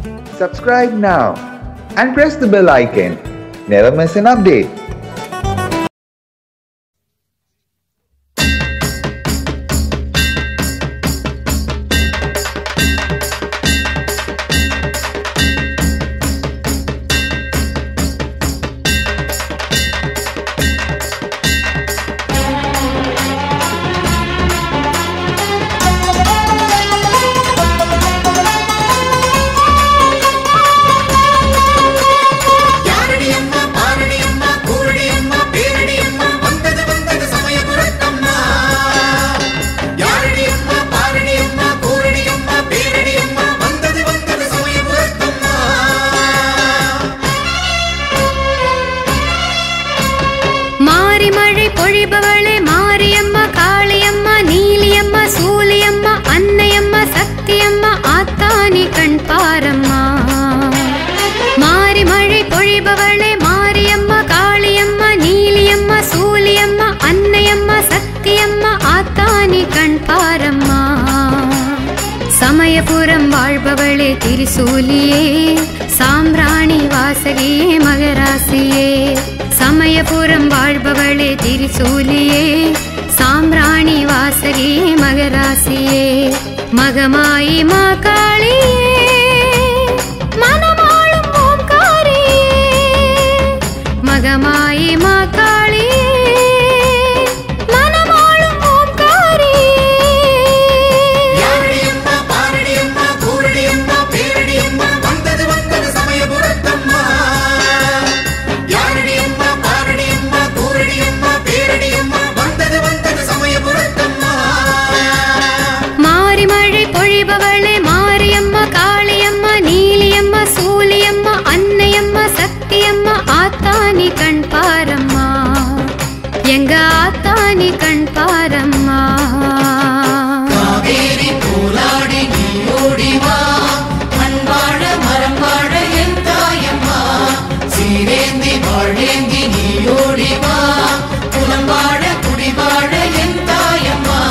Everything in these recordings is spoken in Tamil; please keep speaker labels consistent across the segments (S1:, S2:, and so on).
S1: Subscribe now and press the bell icon. Never miss an update.
S2: யாரடி அம்மா பாரடி அம்மா கூரடி அம்மா பேரடி அம்மா வந்தது வந்தது சமயபுரத்தம்மா யாரடி அம்மா பாரடி அம்மா கூரடி அம்மா பேரடி அம்மா வந்தது வந்தது சமயபுரத்தம்மா
S3: மாரி மழை பொழிபவளே மாரியம்மா காளியம்மா நீலியம்மா சூலியம்மா அன்னையம்மா சக்தியம்மா ஆத்தானி கண் பாரம்மா மாரி மழை பொழிபவளே மாரியம்மா காளியம்மா நீலியம்மா சூலியம்மா அன்னையம்மா சக்தியம்மா ஆத்தானி கண் பாரம்மா சமயபுரம் வாழ்பவளே திரிசூலியே சாம்பிராணி வாசகியே மகராசியே சமயபுரம் வாழ்பவளே திரிசூலியே சாம்பிராணி வாசகியே மகராசியே மகமாயி மாகாளியே மனமாளும் ஓம்காரியே மகமாயி மாகாளியே மனமாளும் ஓம்காரியே
S2: யாரடி அம்மா பாரடி அம்மா கூரடி அம்மா பேரடி அம்மா வந்தது வந்தது சமயபுரத்தம்மா யாரடி அம்மா பாரடி அம்மா கூரடி அம்மா பேரடி அம்மா வந்தது வந்தது சமயபுரத்தம்மா
S3: மாரி மழை பொழிபவளே மாரியம்மா காளியம்மா நீலியம்மா சூலியம்மா அன்னையம்மா சக்தியம்மா ஆத்தானி கண் பாரம்மா எங்க ஆத்தானி கண் பாரம்மா
S2: காவேரி போராடி நீ ஓடி வா மண்வாழ மரம் வாழ என் தாயம்மா சீரேந்தி வாழேந்தி நீ ஓடி வா குலம் வாழ குடி வாழ என் தாயம்மா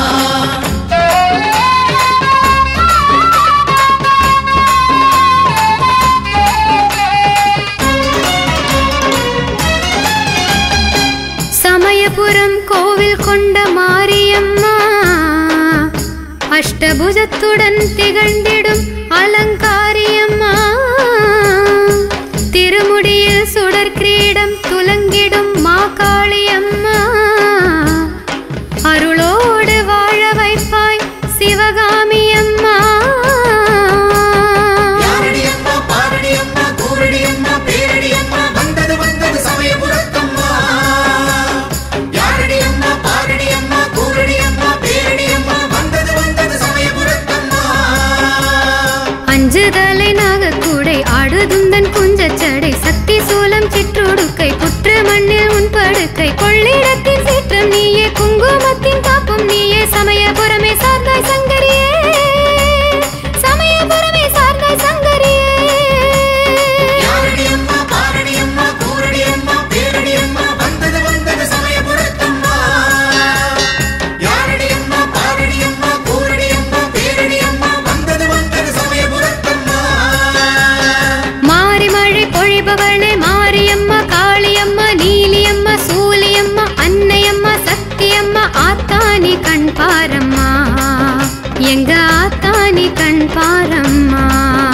S3: சமயபுரம் கோவில் கொண்ட மாரியம்மா அஷ்டபுஜத்துடன் திகழ்ந்திடும் அலங்காரியம்மா திருமுடியில் சுடர் கிரீடம் துலங்கிடும் மாகாளியம்மா அருளோடு வாழ வைப்பாய் சிவகாமி அம்மா
S2: யாரடி அம்மா பாரடி அம்மா கூரடி அம்மா பேரடி அம்மா வந்தது வந்தது சமயபுரத்தம்மா யாரடி அம்மா பாரடி அம்மா கூரடி அம்மா பேரடி அம்மா வந்தது வந்தது சமயபுரத்தம்மா
S3: அஞ்சு தலை நாகக்கூடை ஆடுதுந்தன் குஞ்சச்சடை சக்தி சூலம் சிற்றுடுக்கை புற்று மண்ணில் உன் படுக்கை கொள்ளிடத்தின் சீற்றம் நீயே குங்குமத்தின் தாப்பம் நீயே சமயபுரமே சார்ந்தாய் சங்கரியே சமயபுரமே சார்ந்தாய் சங்கரியே
S2: யாரடி அம்மா பாரடி அம்மா கூரடி அம்மா பேரடி அம்மா வந்தது வந்தது சமயபுரத்தம்மா யாரடி அம்மா பாரடி அம்மா கூரடி அம்மா பேரடி அம்மா வந்தது வந்தது சமயபுரத்தம்மா
S3: மாரி மழை பொழிபவளே மாரியம்மா காளியம்மா நீலியம்மா சூலியம்மா அன்னையம்மா சக்தியம்மா ஆத்தானி கண் பாரம்மா எங்க ஆத்தானி கண் பாரம்மா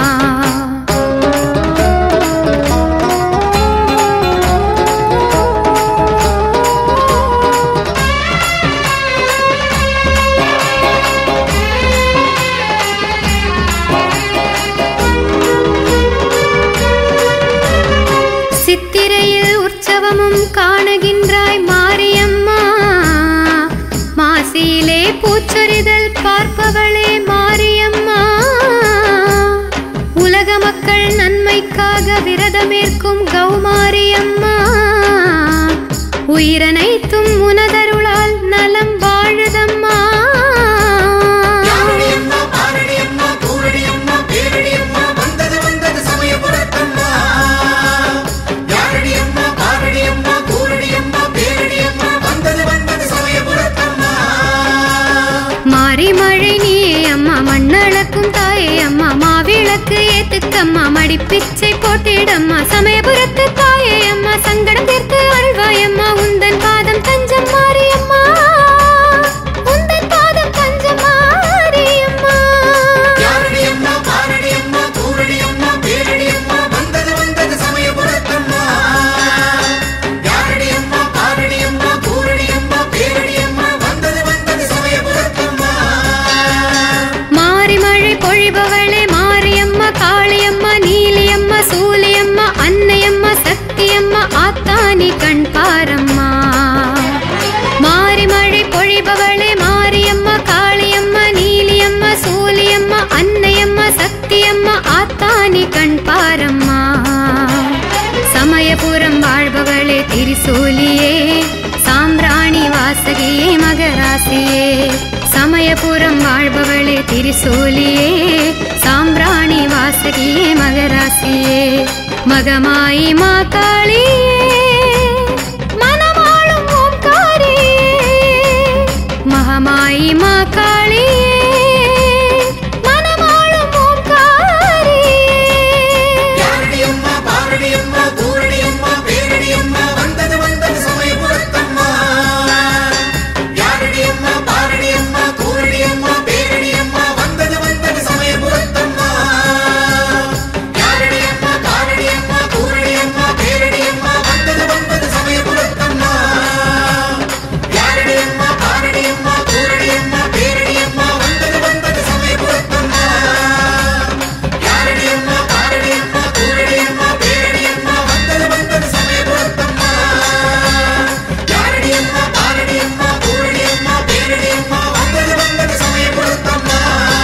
S3: சித்திரையில் உற்சவமும் காணுகின்றாய் மாரியம்மா மாசியிலே பூச்சொரிதல் பார்ப்பவளே மாரியம்மா உலக மக்கள் நன்மைக்காக விரதமேற்கும் கௌமாரியம்மா உயிரனைத்தும் உனதருளால் நலம் வாழுதம்மா
S2: யாரடி அம்மா பாரடி அம்மா கூரடி அம்மா பேரடி அம்மா வந்தது வந்தது சமயபுரத்தம்மா யாரடி அம்மா பாரடி அம்மா கூரடி அம்மா பேரடி அம்மா வந்தது வந்தது சமயபுரத்தம்மா
S3: மாறி மழை நீயே அம்மா மண்ணளக்கும் தாயே அம்மா மாவிள விளக்கு ஏத்துக்கம்மா மடி பிச்சை போட்டிடம்மா சமயபுரத்து தாயே அம்மா சங்கடம் தீர்த்து அருள்வாயம்மா உந்தன் பாதம் தஞ்சம் மாரியம்மா உந்தன் பாதம் தஞ்சம் மாரியம்மா
S2: யாரடி அம்மா பாரடி அம்மா கூரடி அம்மா பேரடி அம்மா வந்தது வந்தது சமயபுரத்தம்மா யாரடி அம்மா பாரடி அம்மா கூரடி அம்மா பேரடி அம்மா வந்தது வந்தது சமயபுரத்தம்மா
S3: மாறி மழை பொழிபவளே மாரியம்மா காளியம்மா நீலியம்மா சூலியம்மா அன்னையம்மா சக்தியம்மா ஆத்தானி கண் பாரம்மா மாறி மழை பொழிபவளே மாரியம்மா காளியம்மா நீலியம்மா சூலியம்மா அன்னையம்மா சக்தியம்மா ஆத்தானி கண் பாரம்மா சமயபுரம் வாழ்பவளே திரிசூலியே சாம்பிராணி வாசகியே மகராசியே சமயபுரம் வாழ்பவளே திரிசூலியே சாம்பிராணி வாசகியே மகராசியே மகமாயி மாகாளியே மனமாளும் ஓம்காரியே மகமாயி மாகாளியே மனமாளும் ஓம்காரியே
S2: யாரடி அம்மா பாரடி அம்மா கூரடி அம்மா பேரடி அம்மா வந்தது வந்தது சமயபுரத்தம்மா யாரடி அம்மா பாரடி அம்மா கூரடி அம்மா பேரடி அம்மா வந்தது வந்தது சமயபுரத்தம்மா யாரடி அம்மா பாரடி அம்மா கூரடி அம்மா பேரடி அம்மா வந்தது வந்தது சமயபுரத்தம்மா யாரடி அம்மா பாரடி அம்மா கூரடி அம்மா பேரடி அம்மா வந்தது வந்தது சமயபுரத்தம்மா யாரடி அம்மா பாரடி அம்மா கூரடி அம்மா பேரடி அம்மா வந்தது வந்தது சமயபுரத்தம்மா யாரடி அம்மா பாரடி அம்மா கூரடி அம்மா பேரடி அம்மா வந்தது வந்தது சமயபுரத்தம்மா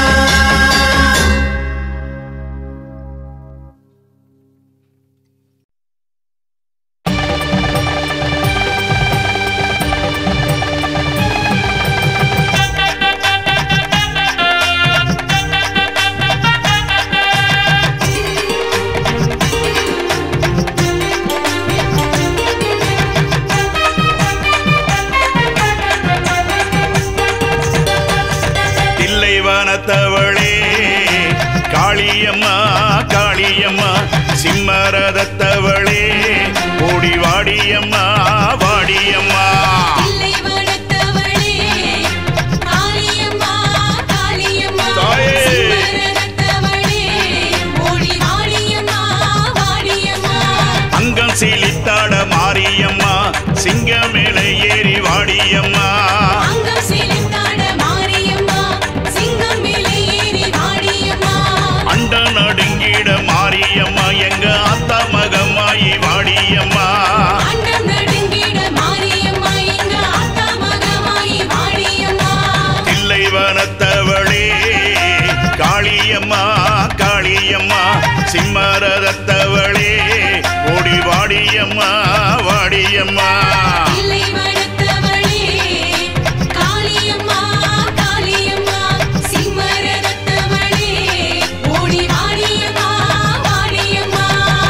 S4: தில்லைவனத்தவளே காளியம்மா காளியம்மா சிம்மரதத்தவளே ஓடி வாடியம்மா வாடியம்மா
S5: இல்லை வளர்த்தவளே காளியம்மா காளியம்மா
S4: தாயே!
S5: சிம்மரத்தவளே ஓடி வாடியம்மா வாடியம்மா
S4: அங்கம் சீலித்தாட மாரியம்மா சிங்கமேல ஏறி வாடியம்மா
S5: அங்கம் செலுத்தாட மாரியம்மா சிங்கம் மேலே ஏறி வாடியம்மா
S4: அண்ட நடுங்கிட மாரியம்மா எங்க அத்தா மகமாயி வாடியம்மா
S5: அண்டம் நடுங்கிட மாரியம்மா எங்க ஆத்தா மகமாயி வாடியம்மா
S4: தில்லைவனத்தவளே காளியம்மா காளியம்மா சிம்மரதத்தவளே ஓடி வாடியம்மா வாடியம்மா
S5: இல்லை வளர்த்தவளே காளியம்மா காளியம்மா சிம்மரத்தவளே ஓடி வாடியம்மா வாடியம்மா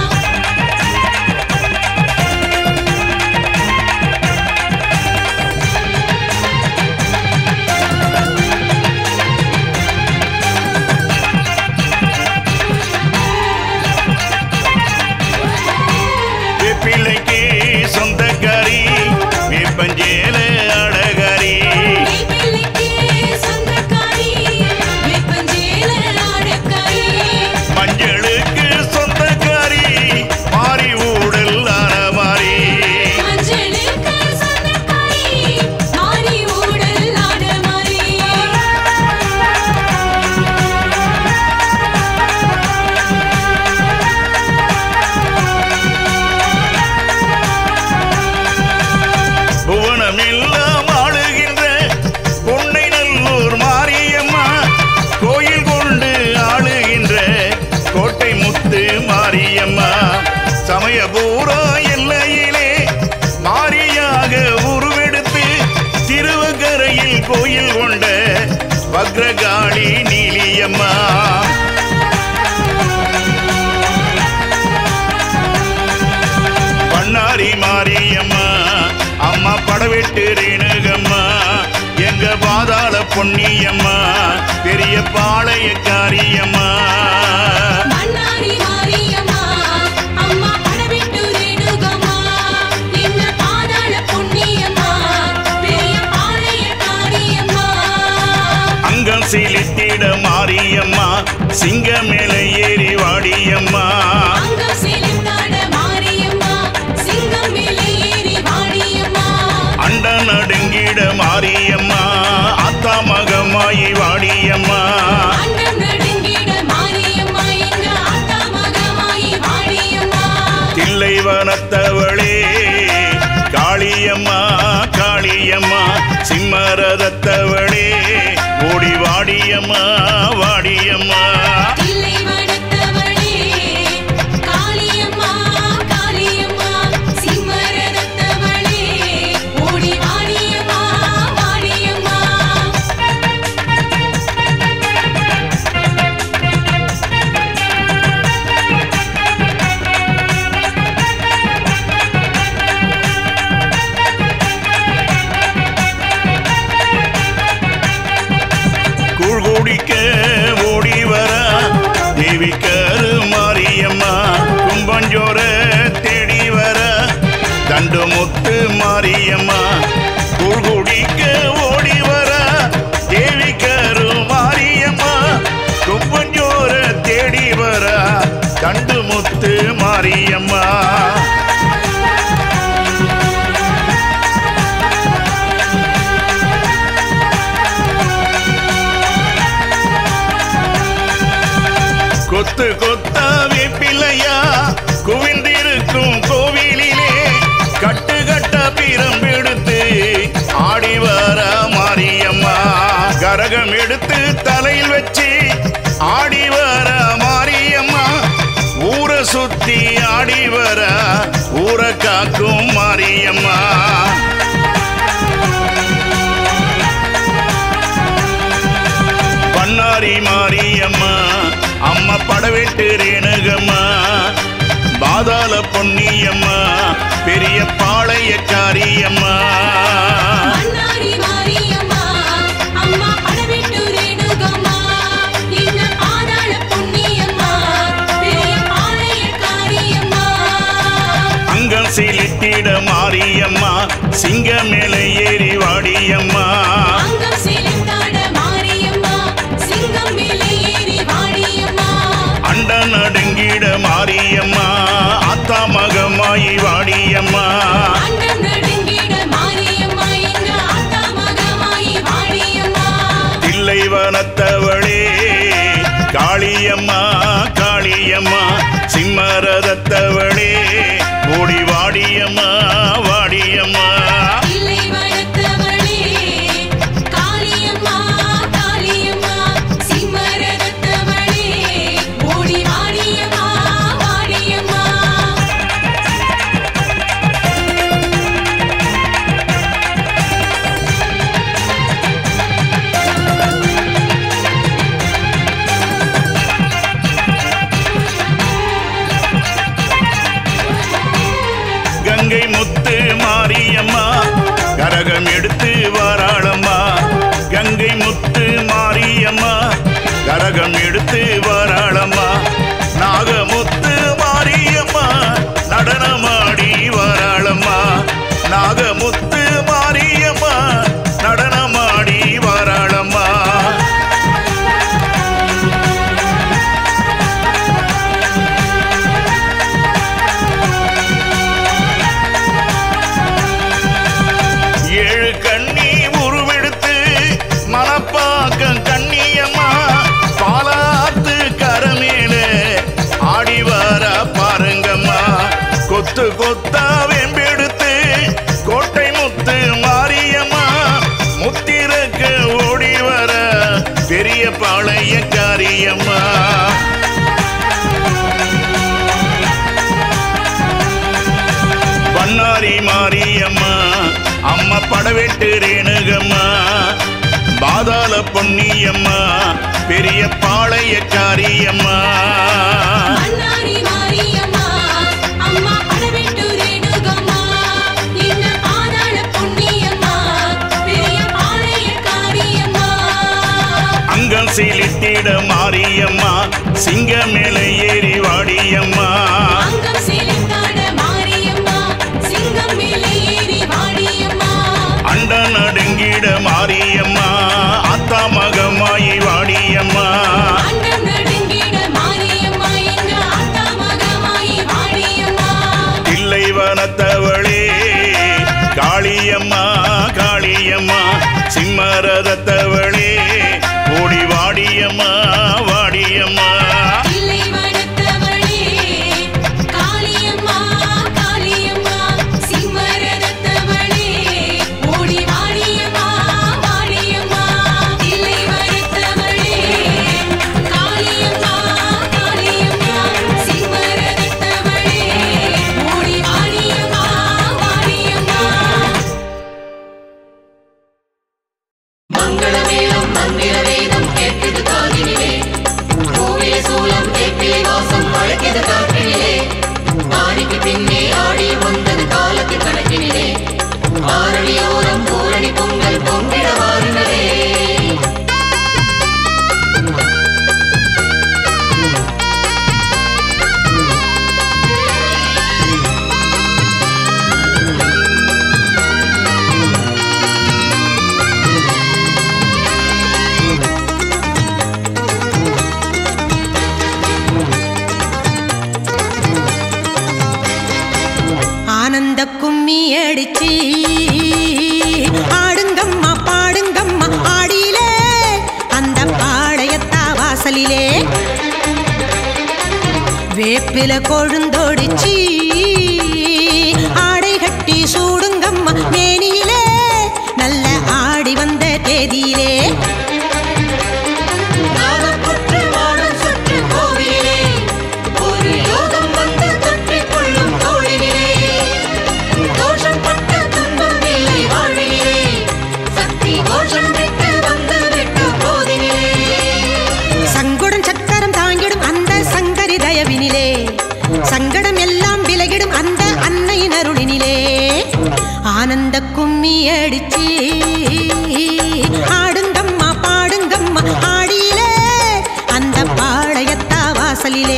S4: வேப்பிள்ளைக்கு சொந்தக்காரி வேப்பஞ்சேல அழகாரி
S5: கைப்பிள்ளைக்கு சொந்தக்காரி வேப்பஞ்சேல ஆடக்காரி
S4: மஞ்சளுக்கு சொந்தக்காரி மாறி ஊடல் மாறி
S5: மஞ்சளுக்கு சொந்தக்காரி மாறி ஊடல் ஆட மாறி
S4: புவனமெல்லாம் ஆளுகின்ற பொன்னை நல்லூர் மாரியம்மா கோயில் கொண்டு ஆளுகின்ற கோட்டை முத்து மாரியம்மா சமயபூரா எல்லையிலே மாரியாக உருவெடுத்து திருவக்கரையில் கோயில் கொண்ட வக்ரகாளி நீலியம்மா பண்ணாரி மாரியம்மா அம்மா படவெட்டு ரேணுகம்மா எங்க பாதாள பொன்னியம்மா பெரிய பாளையக்காரியம்மா மேல ஏறி வாடியம்மா
S5: அங்கம் செலுத்தாட மாரியம்மா சிங்கம் மேலே ஏறி வாடியம்மா
S4: அண்ட நடுங்கிட மாரியம்மா அத்தா மகமாயி வாடியம்மா
S5: அண்டம் நடுங்கிட மாரியம்மா எங்க ஆத்தா மகமாயி வாடியம்மா
S4: தில்லை வனத்தவளே காளியம்மா காளியம்மா சிம்மரதத்தவளே ஓடி வாடியம்மா வாடியம்மா
S5: தில்லை வனத்தவளே காளியம்மா காளியம்மா சிம்மரதத்தவளே ஓடி வாடியம்மா வாடியம்மா
S4: கூழ் குடிக்க ஓடி வர தேவி கரு மாரியம்மா கும்பஞ்சோர தேடி வர தண்டு முத்து மாரியம்மா கூழ் குடிக்க ஓடி வர தேவி கரு மாரியம்மா கும்பஞ்சோர தேடி வர தண்டு முத்து மாரியம்மா கொத்து கொத்தா வேப்பிலையா குவிந்திருக்கும் கோவிலிலே கட்டு கட்ட பிரம்பெடுத்து ஆடி வர மாரியம்மா கரகம் எடுத்து தலையில் வச்சு ஆடி வர மாரியம்மா ஊரை சுத்தி ஆடி வர ஊரை காக்கும் மாரியம்மா பண்ணாரி மாரியம்மா அம்மா படவெட்டு ரேணுகம்மா பாதாள பொன்னியம்மா பெரிய பாளையக்காரியம்மா
S5: அண்ணாரி மாரியம்மா அம்மா படவிட்டு ரேணுகம்மா இன்ன ஆதாள புண்ணியம்மா பெரிய பாளையக்காரியம்மா
S4: அங்கம் சீலிட்டிட மாரியம்மா சிங்க மேல ஏறி வாடியம்மா
S5: அங்கம் செலுத்தாட மாரியம்மா சிங்கம் மேலே ஏறி வாடியம்மா
S4: அண்ட நடுங்கிட மாரியம்மா அத்தா மகமாயி வாடியம்மா
S5: அண்டம் நடுங்கிட மாரியம்மா எங்க ஆத்தா மகமாயி வாடியம்மா
S4: தில்லை வனத்தவளே காளியம்மா காளியம்மா சிம்மரதத்தவளே ஓடி வாடியம்மா வாடியம்மா
S5: இல்லை வளர்த்தவளே காளியம்மா காளியம்மா சிம்மரதத்தவளே ஓடி வாடியம்மா வாடியம்மா
S4: கங்கை முத்து மாரியம்மா கரகம் எடுத்து வாராளம்மா கங்கை முத்து மாரியம்மா கரகம் எடுத்து வாராளம்மா நாகமுத்து மாரியம்மா நடனமாடி வாராளம்மா நாகமுத்து மாரியம்மா நடனமாடி வாராளம்மா ஏழு கண்ணி உருவெடுத்து மனப்பாக்கம் கண்ணியம்மா பாலாத்து கரமேல ஆடி வர பாருங்கம்மா கொத்து கொத்தா வெம்பெடுத்து கோட்டை முத்து மாரியம்மா முத்திரக்க ஓடி வர பெரிய பாளைய காரியம்மா பண்ணாரி மாரியம்மா அம்மா படவெட்டு ரேணுகம்மா பாதாள பொன்னியம்மா பெரிய பாளையக்காரியம்மா
S5: அண்ணாரி மாரியம்மா அம்மா படவிட்டு ரேணுகம்மா இன்ன ஆதாள புண்ணியம்மா பெரிய பாளையக்காரியம்மா
S4: அங்கம் சீலித்திட மாரியம்மா சிங்க மேல ஏறி வாடியம்மா
S5: அங்கம் செலுத்தாட மாரியம்மா சிங்கம் மேலே ஏறி வாடியம்மா
S4: அண்ட நடுங்கிட மாரியம்மா அத்தா மகமாயி வாடியம்மா
S5: அண்டம் நடுங்கிட
S6: கும்மி அடிச்சு ஆடுங்கம்மா பாடுங்கம்மா ஆடியிலே அந்த பாளையத்தா வாசலிலே வேப்பில கொழுந்தொடிச்சு ஆடை கட்டி சூடுங்கம்மா மேனியிலே நல்ல ஆடி வந்த தேதியிலே
S2: நாதப்புற்று வானம் சுற்று கோவிலே ஒரு யோகம் வந்து தொற்றிக் கொள்ளும் தோழினிலே தோஷம் பட்ட துன்பம் இல்லை வாழ்வினிலே சக்தி கோஷம் விட்டு வந்து விட்டு போதினிலே
S6: சங்குடன் சக்கரம் தாங்கிடும் அந்த சங்கரி தயவினிலே சங்கடம் எல்லாம் விலகிடும் அந்த அன்னையின் அருளினிலே ஆனந்த கும்மி அடிச்சு ஆடுங்கம்மா பாடுங்கம்மா ஆடியிலே அந்த பாளையத்தா வாசலிலே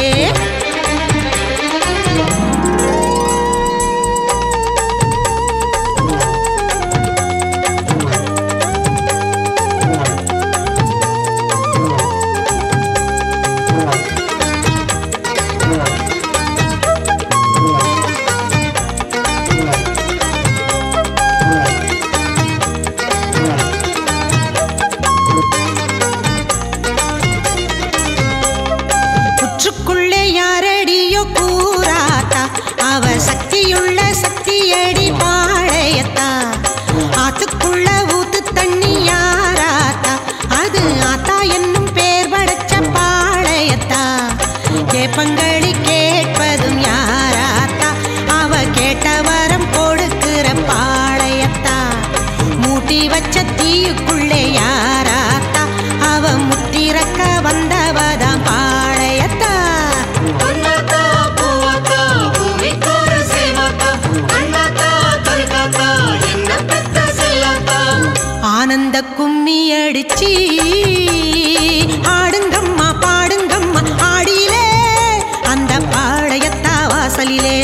S6: புற்றுக்குள்ளே யாரடியோ கூறாத்தா அவ சக்தியுள்ள சக்தியடி பாளையத்தா ஆத்துக்குள்ள ஊத்து தண்ணி யாராத்தா அது ஆத்தா என்னும் பேர் படைச்ச பாளையத்தா கேப்பங்களி கேட்பதும் யாராத்தா அவ கேட்ட வரம் கொடுக்கிற பாளையத்தா மூட்டி வச்ச தீயுக்குள்ளே யாராத்தா அவ முத்திறக்க வந்தவதான் பாளையத்தா
S2: பொன்னாத்தா பூவாத்தா பூமிக்கோரு சேவாத்தா அண்ணாத்தா கருக்காத்தா என்ன பெத்த செல்லாத்தா
S6: ஆனந்த கும்மி அடிச்சு ஆடுங்கம்மா பாடுங்கம்மா ஆடியிலே அந்த பாளையத்தா வாசலிலே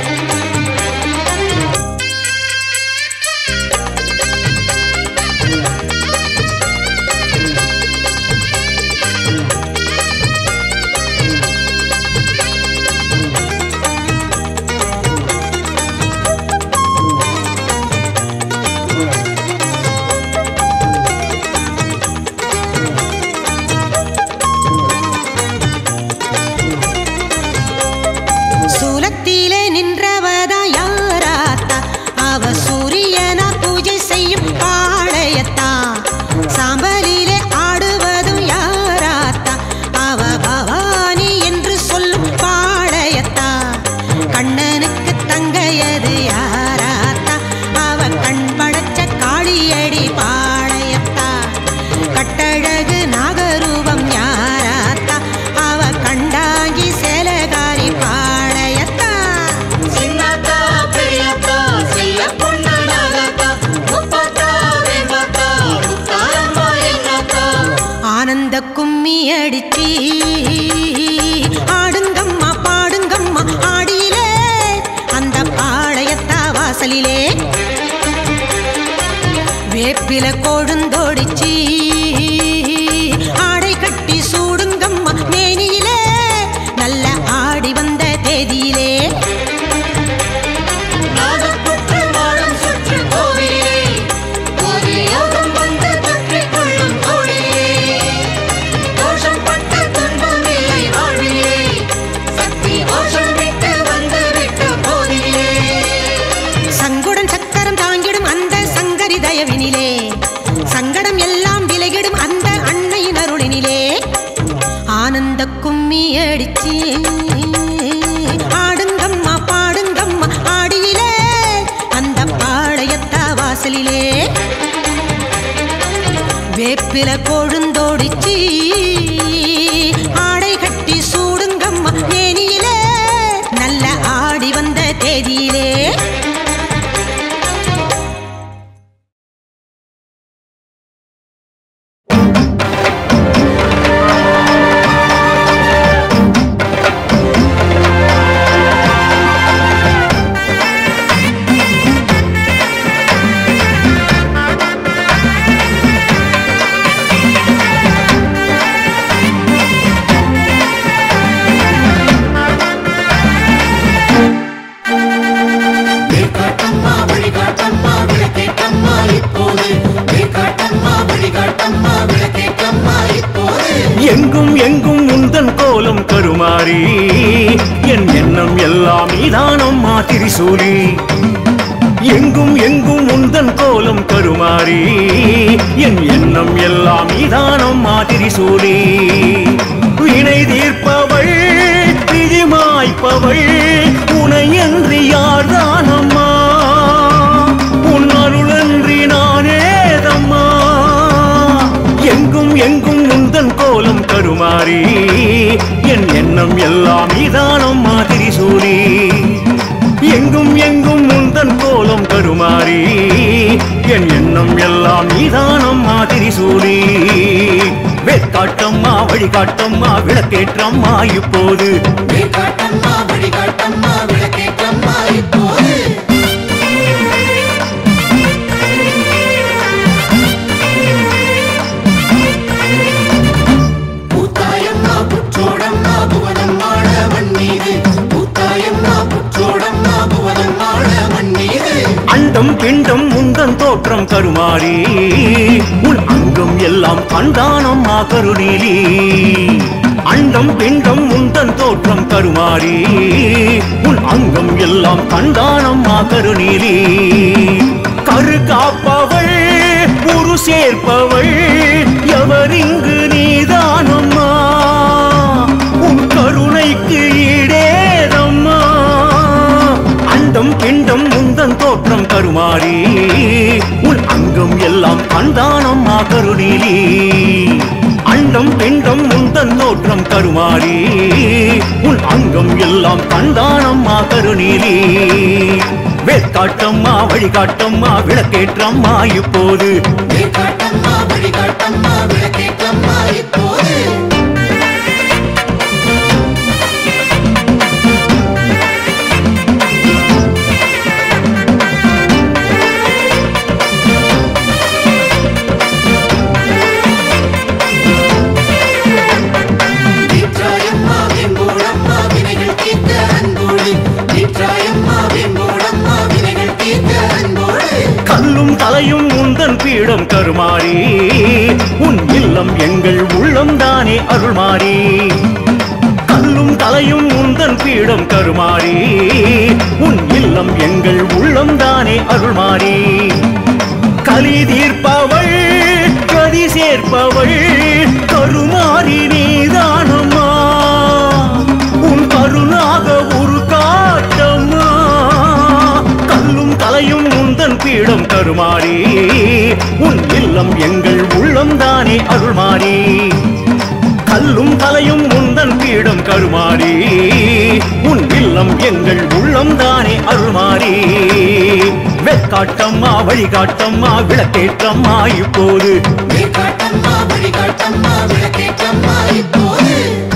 S6: சூலத்திலே நின்றவதா யாராத்தா அவ சூரியனா பூஜை செய்யும் பாளையத்தா சாம்பலிலே ஆடுவதும் யாராத்தா அவ பவானி என்று சொல்லும் பாளையத்தா கண்ணனுக்கு தங்கையது யாராத்தா அவ கண் படைச்ச காளியடி பாளையத்தா கட்டழகு நாகரூபம் யாராத்தா அவ கண்டாங்கி சேலகாரி பாளையத்தா
S2: சின்னாத்தா பெரியாத்தா செல்ல பொண்ணு நாகாத்தா முப்பாத்தா வேம்பாத்தா முத்தாரம்மா என்னாத்தா
S6: ஆனந்த கும்மி அடிச்சு ஆடுங்கம்மா பாடுங்கம்மா ஆடியிலே அந்த பாளையத்தா வாசலிலே வேப்பில கொழுந்தோடிச்சு ஆடை கட்டி சூடுங்கம்மா மேனியிலே நல்ல ஆடி வந்த தேதியிலே
S2: நாதப்புற்று வானம் சுற்று கோவிலே ஒரு யோகம் வந்து தொற்றிக் கொள்ளும் தோழிலே தோஷம் பட்ட துன்பம் இல்லை வாழ்விலே சக்தி கோஷம் விட்டு வந்து விட்டு போதிலே
S6: சங்குடன் சக்கரம் தாங்கிடும் அந்த சங்கரி தயவினிலே சங்கடம் எல்லாம் விலகிடும் அந்த அன்னையின் அருளினிலே ஆனந்த கும்மி அடிச்சு ஆடுங்கம்மா பாடுங்கம்மா ஆடியிலே அந்த பாளையத்தா வாசலிலே வேப்பில கொழுந்தோடிச்சு ஆடை கட்டி சூடுங்கம்மா மேனியிலே நல்ல ஆடி வந்த தேதியிலே
S3: ஆ
S7: என் எண்ணம் எல்லாம் நீதானம்மா திரிசூலி எங்கும் எங்கும் உந்தன் கோலம் கருமாறி என் எண்ணம் எல்லாம் நீதானம்மா திரிசூலி வினை தீர்ப்பவள் விதி மாய்ப்பவள் உனையன்றி யார்தானம்மா உன் அருளன்றி நானேதம்மா எங்கும் எங்கும் உந்தன் கோலம் கருமாறி என் எண்ணம் எல்லாம் நீதானம் மாதிரி சூரி எங்கும் எங்கும் உந்தன் கோலம் கருமாறி என் எண்ணம் எல்லாம் நீதானம் மாதிரி சூரி வேட்காட்டம்மா வழிகாட்டம்மா விளக்கேற்றம்மா இப்போது
S2: காட்டம்மா வழிகாட்டம்மா விளக்கேற்றம்மா இப்போது பூத்தாயம்மா புற்றோடம்மா புவனம் மாட மண் மீது பூத்தாயம்மா புற்றோடம்மா புவனம் மாட மண் மீது
S7: அண்டம் பிண்டம் உந்தன் தோற்றம் கருமாறி உன் அங்கம் எல்லாம் கண்டானம்மா கருணீலி அண்டம் பிண்டம் உந்தன் தோற்றம் கருமாறி உன் அங்கம் எல்லாம் கண்டானம்மா கருணீலி கரு காப்பவள் உரு சேர்ப்பவள் எவரிங்கு நீதானம்மா உன் கருணைக்கு ஈடேதம்மா அண்டம் பிண்டம் முந்தன் தோற்றம் கருமாறி உன் அங்கம் எல்லாம் கண்டானம்மா கருணீலி அண்டம் பிண்டம் முந்தன் தோற்றம் கருமாறி உன் அங்கம் எல்லாம் கண்டானம்மா கருணீலி வேட்காட்டம்மா வழிகாட்டம்மா விளக்கேற்றம்மா இப்போது
S2: காட்டம்மா வழிகாட்டம்மா விளக்கேற்றம்மா இப்போது நீற்றாயம்மா வெம்போடம்மா வினைகள் தீர்க்க அன்போடு நீற்றாயம்மா வெம்போடம்மா வினைகள் தீர்க்க அன்போடு
S7: கல்லும் தலையும் உந்தன் பீடம் கருமாறி உன் இல்லம் எங்கள் உள்ளம் தானே அருள்மாறி கல்லும் தலையும் உந்தன் பீடம் கருமாறி உன் இல்லம் எங்கள் உள்ளம் தானே அருள்மாறி கலி தீர்ப்பவள் கதி சேர்ப்பவள் கருமாறி நீதானம்மா உன் கருணாக ஒரு காட்டம்மா கல்லும் தலையும் உந்தன் பீடம் கருமாறி உன் இல்லம் எங்கள் உள்ளம் தானே அருள்மாறி கல்லும் தலையும் உந்தன் பீடம் கருமாறி உன் இல்லம் எங்கள் உள்ளம் தானே அருள்மாறி வெக்காட்டம்மா வழிகாட்டம்மா விளக்கேற்றம்மா இப்போது
S2: காட்டம்மா வழிகாட்டம்மா விளக்கேற்றம்மா இப்போது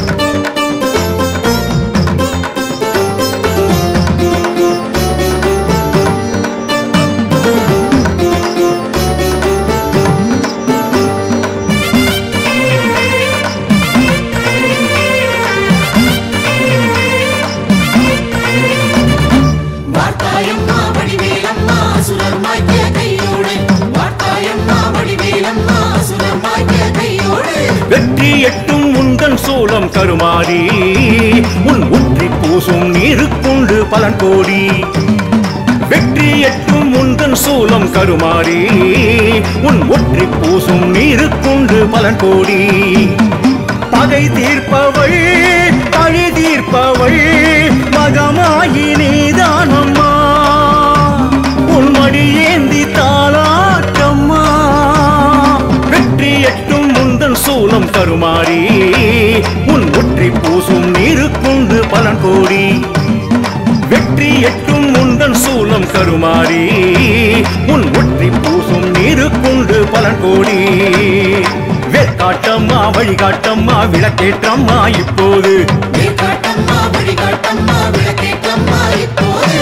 S2: வார்த்தாயம்மா வடிவேலம்மா அசுரர் மாய்க்க கையோடு வார்த்தாயம்மா வடிவேலம்மா அசுரர் மாய்க்க கையோடு
S7: வெற்றி எட்டும் உந்தன் சூலம் கருமாறி உன் உற்றி பூசும் நீருக்குண்டு பலன் கோடி வெற்றி எட்டும் உந்தன் சூலம் கருமாறி உன் ஒற்றி பூசும் நீருக்குண்டு பலன் கோடி பகை தீர்ப்பவள் பழி தீர்ப்பவள் மகமாயி நீதானம்மா உன் மடி ஏந்தி தாளாட்டம்மா வெற்றி எட்டும் முந்தன் சூலம் கருமாறி உன் ஒற்றி பூசும் நீருக்குண்டு பலன் கோடி வெற்றி எட்டும் உந்தன் சூலம் கருமாறி உன் ஒற்றி பூசும் நீருக்குண்டு பலன் கோடி வேற்காட்டம்மா வழிகாட்டம்மா விளக்கேற்றம்மா இப்போது
S2: காட்டம்மா வழிகாட்டம்மா விளக்கேற்றம்மா இப்போது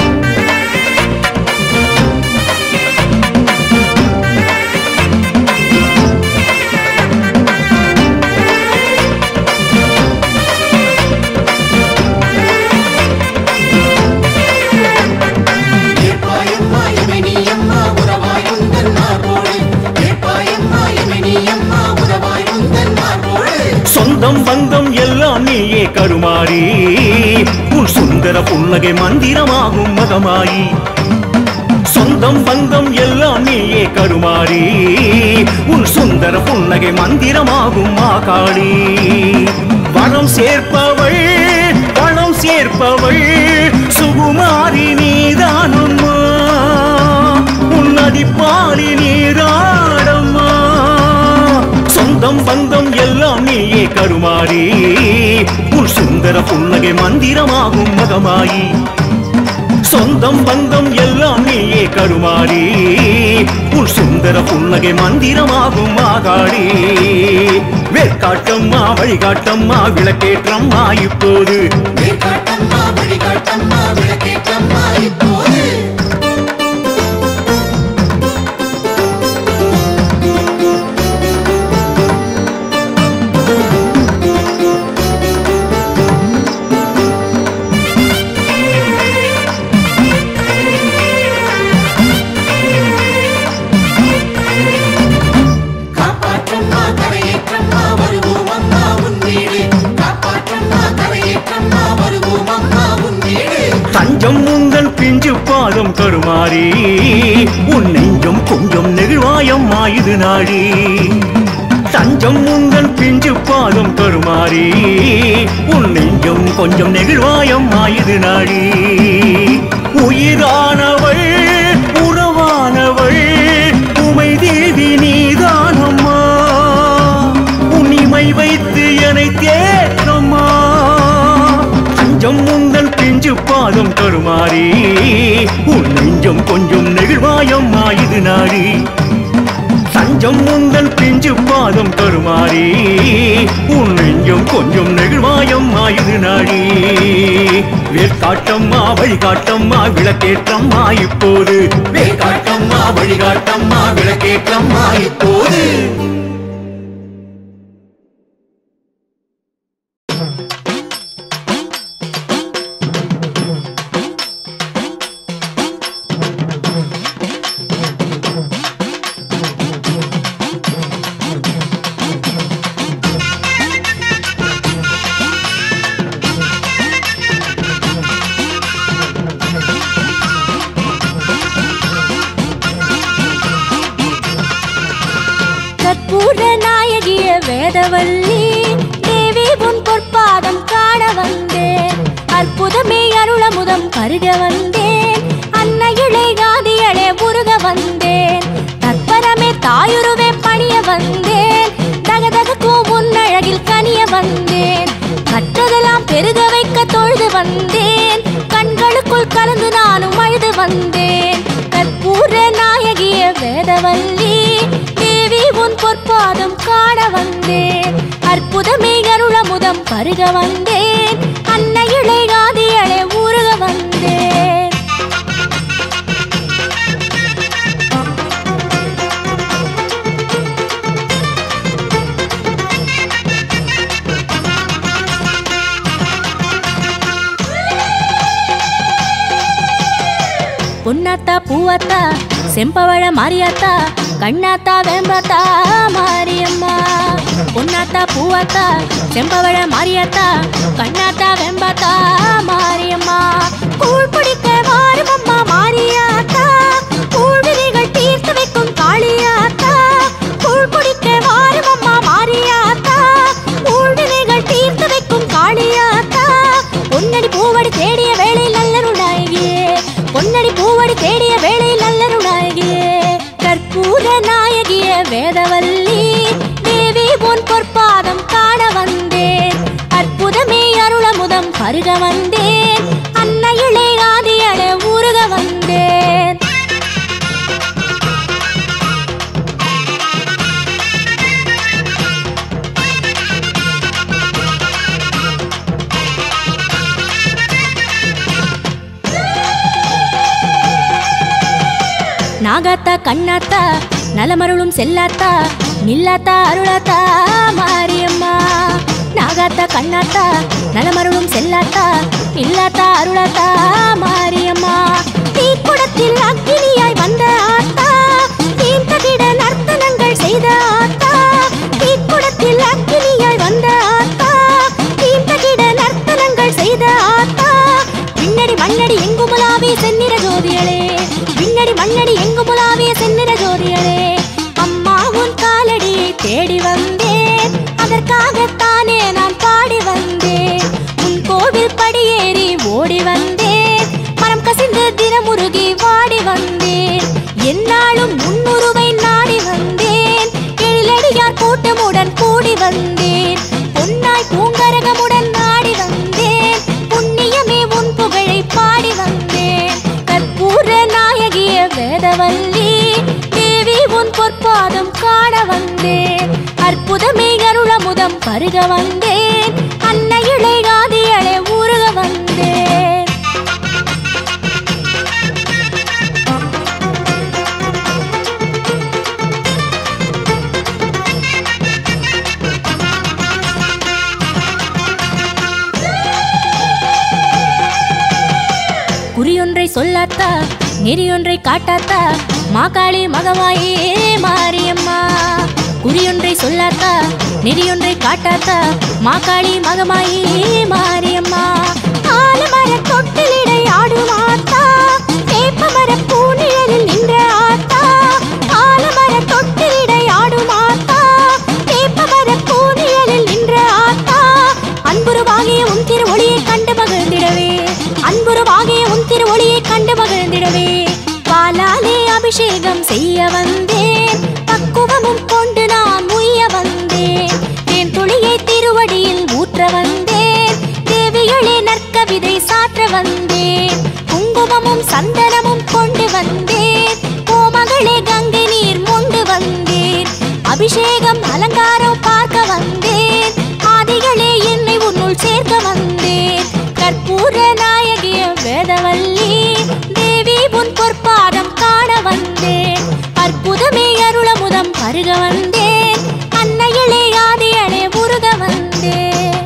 S2: ஏற்பாயம்மா எமனியம்மா உறவாயுந்தன் மார்போடு ஏற்பாயம்மா எமனியம்மா உறவாயுந்தன் மார்போடு
S7: சொந்தம் பந்தம் எல்லாம் நீயே கருமாறி உன் சுந்தர புன்னகை மந்திரமாகும் மகமாயி சொந்தம் பந்தம் எல்லாம் நீயே கருமாறி உன் சுந்தர புன்னகை மந்திரமாகும் மாகாளி வரம் சேர்ப்பவள் பணம் சேர்ப்பவள் சுகுமாரி நீதானம்மா உன்னதி பாலி நீராடம்மா சொந்தம் பந்தம் எல்லாம் நீயே கருமாறி உன் சுந்தர புன்னகை மந்திரமாகும் மகமாயி சொந்தம் பந்தம் எல்லாம் நீயே கருமாறி உன் சுந்தர புன்னகை மந்திரமாகும் ஆகாடி வேற்காட்டம்மா வழிகாட்டம்மா விளக்கேற்றம்மா இப்போது
S2: காட்டம்மா வழிகாட்டம்மா விளக்கேற்றம்மா இப்போது காப்பாற்றம்மா கரையேற்றம்மா வருவோம் அம்மா உன் வீடு காப்பாற்றம்மா கரையேற்றம்மா வருவோம் அம்மா உன் வீடு
S7: தஞ்சம் உங்கள் பிஞ்சு பாதம் கருமாறி உன் நெஞ்சம் கொஞ்சம் நெகிழ்வாயம்மா இது நாடி தஞ்சம் உங்கள் பிஞ்சு பாதம் கருமாறி உன் நெஞ்சம் கொஞ்சம் நெகிழ்வாயம்மா இது நாடி உயிரானவள் உறவானவள் உமை தேவி நீதானம்மா உன்னிமை வைத்து என்னை தேற்றம்மா அஞ்சம் உங்கள் பிஞ்சு பாதம் கருமாறி உன் நெஞ்சம் கொஞ்சம் நெகிழ்வாயம்மா இது நாடி தஞ்சம் உங்கள் பிஞ்சு பாதம் கருமாறி உன் நெஞ்சம் கொஞ்சம் நெகிழ்வாயம்மா இது நாடி வேற்காட்டம்மா வழிகாட்டம்மா விளக்கேற்றம்மா இப்போது வேற்காட்டம்மா வழிகாட்டம்மா விளக்கேற்றம்மா இப்போது
S8: கற்பூர நாயகிய வேதவல்லி தேவி உன் பொற்பாதம் காண வந்தேன் அற்புதமே அருளமுதம் பருக வந்தேன் அன்னையிலே காதியளே உருக வந்தேன் தற்பரமே தாயுருவே பணிய வந்தேன் தகதகக்கும் உன் அழகில் கனிய வந்தேன் கற்றதெல்லாம் பெருக வைக்க தொழுது வந்தேன் கண்களுக்குள் கலந்து நானும் அழுது வந்தேன் கற்பூர நாயகிய வேதவல்லி தேவி உன் பொற்பாதம் காண வந்தேன் அற்புதமே அருளமுதம் பருக வந்தேன் அன்னையிலே காதியளே உருக வந்தேன் பொன்னாத்தா பூவாத்தா செம்பவழ மாரியாத்தா கண்ணாத்தா வேம்பாத்தா மாரியம்மா பொன்னாத்தா பூவாத்தா செம்பவழ மாரியாத்தா கண்ணாத்தா வெம்பாத்தா மாரியம்மா கூழ் குடிக்க வாருமம்மா மாரியாத்தா கூழ்வினைகள் தீர்த்து வைக்கும் காளியாத்தா கூழ் குடிக்க வாருமம்மா மாரியாத்தா கூழ்வினைகள் தீர்த்து வைக்கும் காளியாத்தா பொன்னடி பூவடி தேடிய வேளையில் நல்லருளாகியே பொன்னடி பூவடி தேடிய வேளையில் நல்லருளாகியே கற்பூர நாயகிய வேதவல்லி தேவி உன் பொற்பாதம் காண வந்தேன் அற்புதமே அருளமுதம் பருக வந்தேன் அன்னையிலே ஆதியட உருக வந்தேன் நாகாத்தா கண்ணாத்தா நலமருளும் செல்லாத்தா நில்லாத்தா அருளாத்தா மாரியம்மா நாகாத்தா கண்ணாத்தா நலமருளும் செல்லாத்தா நில்லாத்தா அருளாத்தா மாரியம்மா தீக்குடத்தில் அக்கினியாய் வந்த ஆத்தா தீர்த்தகிட நர்த்தனங்கள் செய்த ஆத்தா தீக்குடத்தில் அக்கினியாய் வந்த ஆத்தா தீர்த்தகிட நர்த்த ஓடி வந்தேன் மரம் கசிந்து தினமுருகி வாடி வந்தேன் என்னாலும் முன்னுருவை நாடி வந்தேன் எழிலடியார் கூட்டமுடன் கூடி வந்தேன் பொன்னாய் பூங்கரகமுடன் நாடி வந்தேன் புண்ணியமே உன் புகழை பாடி வந்தேன் கற்பூர நாயகிய வேதவல்லி தேவி உன் பொற்பாதம் காண வந்தேன் அற்புதமே அருளமுதம் பருக வந்தேன் அன்னையிளை ஆதியளை ஊருக வந்தேன் குறியொன்றை சொல்லாத்தா நெறியொன்றை காட்டாத்தா மாகாளி மகவாயே மாரியம்மா குறியொன்றை சொல்லாத்தா நெறியொன்றை காட்டாத்தா மாகாளி மகமாயே மாரியம்மா ஆலமர தொட்டிலிடை ஆடுமாத்தா வேப்பமர பூநிழலில் நின்ற ஆத்தா ஆலமர தொட்டிலிடை ஆடுமாத்தா வேப்பமர பூநிழலில் நின்ற ஆத்தா அன்புருவாகிய உன் திரு ஒளியை கண்டு மகிழ்ந்திடவே அன்புருவாகிய உன் திரு ஒளியை கண்டு மகிழ்ந்திடவே பாலாலே அபிஷேகம் செய்ய வந்தேன் பக்குவமும் கொண்டு நான் உய்ய வந்தேன் என் துளியை திருவடியில் ஊற்ற வந்தேன் தேவிகளே நற்கவிதை சாற்ற வந்தேன் குங்குமமும் சந்தனமும் கொண்டு வந்தேன் கோமகளே கங்கை நீர் மொண்டு வந்தேன் அபிஷேகம் அலங்காரம் பார்க்க வந்தேன் ஆதிகளே என்னை உன்னுள் சேர்க்க வந்தேன் கற்பூர நாயகிய வேதவல்லி தேவி உன் பொற்பாதம் காண வந்தேன் அற்புதமே அருளமுதம் பருக வந்தேன் அன்னையிலே ஆதியளே முருக வந்தேன்